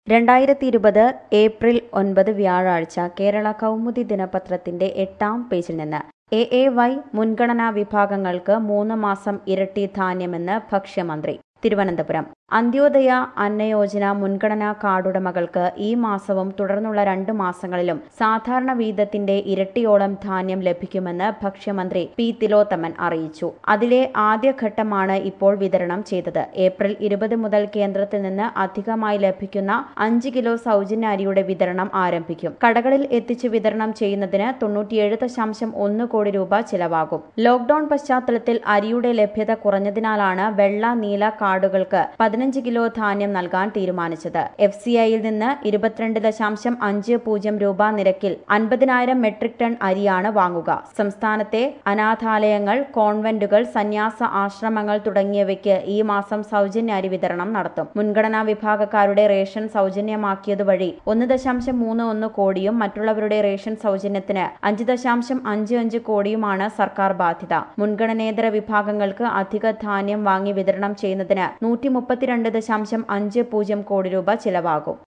രണ്ടായിരത്തി ഇരുപത് ഏപ്രിൽ ഒൻപത് വ്യാഴാഴ്ച കേരള കൗമുദി ദിനപത്രത്തിന്റെ എട്ടാം പേജിൽ നിന്ന് എ എ വൈ മുൻഗണനാ വിഭാഗങ്ങൾക്ക് മൂന്ന് മാസം ഇരട്ടി ധാന്യമെന്ന് ഭക്ഷ്യമന്ത്രി തിരുവനന്തപുരം അന്ത്യോദയ അന്നയോജന മുൻഗണനാ കാർഡുടമകൾക്ക് ഈ മാസവും തുടർന്നുള്ള രണ്ട് മാസങ്ങളിലും സാധാരണ വീതത്തിന്റെ ഇരട്ടിയോളം ധാന്യം ലഭിക്കുമെന്ന് ഭക്ഷ്യമന്ത്രി പി തിലോത്തമൻ അറിയിച്ചു അതിലെ ആദ്യഘട്ടമാണ് ഇപ്പോൾ വിതരണം ചെയ്തത് ഏപ്രിൽ ഇരുപത് മുതൽ കേന്ദ്രത്തിൽ നിന്ന് അധികമായി ലഭിക്കുന്ന അഞ്ച് കിലോ സൗജന്യ അരിയുടെ വിതരണം ആരംഭിക്കും കടകളിൽ എത്തിച്ച് വിതരണം ചെയ്യുന്നതിന് തൊണ്ണൂറ്റിയേഴ് ദശാംശം ഒന്ന് കോടി രൂപ ചിലവാകും ലോക്ഡൌൺ പശ്ചാത്തലത്തിൽ അരിയുടെ ലഭ്യത കുറഞ്ഞതിനാലാണ് വെള്ള നീല കാർഡുകൾക്ക് പതിനഞ്ച് കിലോ ധാന്യം നൽകാൻ തീരുമാനിച്ചത് എഫ് സി ഐയിൽ നിന്ന് ഇരുപത്തിരണ്ട് ദശാംശം അഞ്ച് പൂജ്യം രൂപ നിരക്കിൽ അൻപതിനായിരം മെട്രിക് ടൺ അരിയാണ് വാങ്ങുക സംസ്ഥാനത്തെ അനാഥാലയങ്ങൾ കോൺവെന്റുകൾ സന്യാസ ആശ്രമങ്ങൾ തുടങ്ങിയവയ്ക്ക് ഈ മാസം സൗജന്യ അരി വിതരണം നടത്തും മുൻഗണനാ വിഭാഗക്കാരുടെ റേഷൻ സൗജന്യമാക്കിയതുവഴി ഒന്ന് ദശാംശം മൂന്ന് ഒന്ന് കോടിയും മറ്റുള്ളവരുടെ റേഷൻ സൗജന്യത്തിന് അഞ്ച് ദശാംശം അഞ്ച് അഞ്ച് കോടിയുമാണ് സർക്കാർ ബാധ്യത മുൻഗണനേതര വിഭാഗങ്ങൾക്ക് അധിക ധാന്യം വാങ്ങി വിതരണം ചെയ്യുന്നതിന് നൂറ്റി മുപ്പത്തിരണ്ട് ദശാംശം അഞ്ച് പൂജ്യം കോടി രൂപ ചിലവാകും